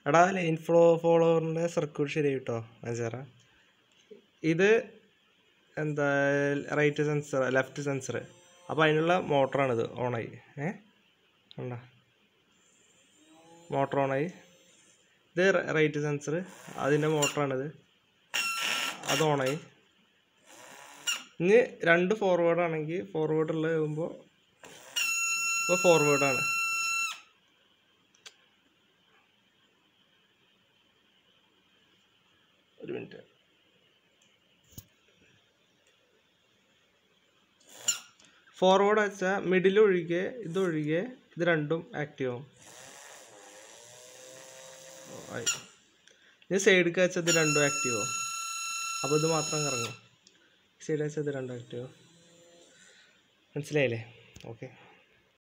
എടാ line flow ഫോളോവറിൻ്റെ circuit ശരി കേട്ടോ അഞ്ചാറ ഇത് എന്താ റൈറ്റ് സെൻസർ ലെഫ്റ്റ് സെൻസർ അപ്പോൾ അതിനുള്ള മോട്ടറാണിത് ഓണായി ഏ കണ്ട മോട്ടർ ഓണായി ഇത് റൈറ്റ് സെൻസർ അതിൻ്റെ മോട്ടറാണിത് അത് ഓണായി ഇനി രണ്ട് ഫോർവേഡ് ആണെങ്കിൽ ഫോർവേഡുള്ള ആകുമ്പോൾ ഇപ്പോൾ ഫോർവേഡാണ് ഒരു മിനിറ്റ് ഫോർവേഡ് വെച്ചാൽ മിഡിൽ ഒഴികെ ഇതൊഴികെ ഇത് രണ്ടും ആക്റ്റീവ് ആവും ഓ, ആയി ഇനി സൈഡിൽ വെച്ചാൽ ഇത് രണ്ടും ആക്റ്റീവ് ആവും അപ്പോൾ ഇത് മാത്രം കറങ്ങും സൈഡിൽ വെച്ചാൽ ഇത് രണ്ടും ആക്റ്റീവ് ആവും മനസ്സിലായില്ലേ ഓക്കെ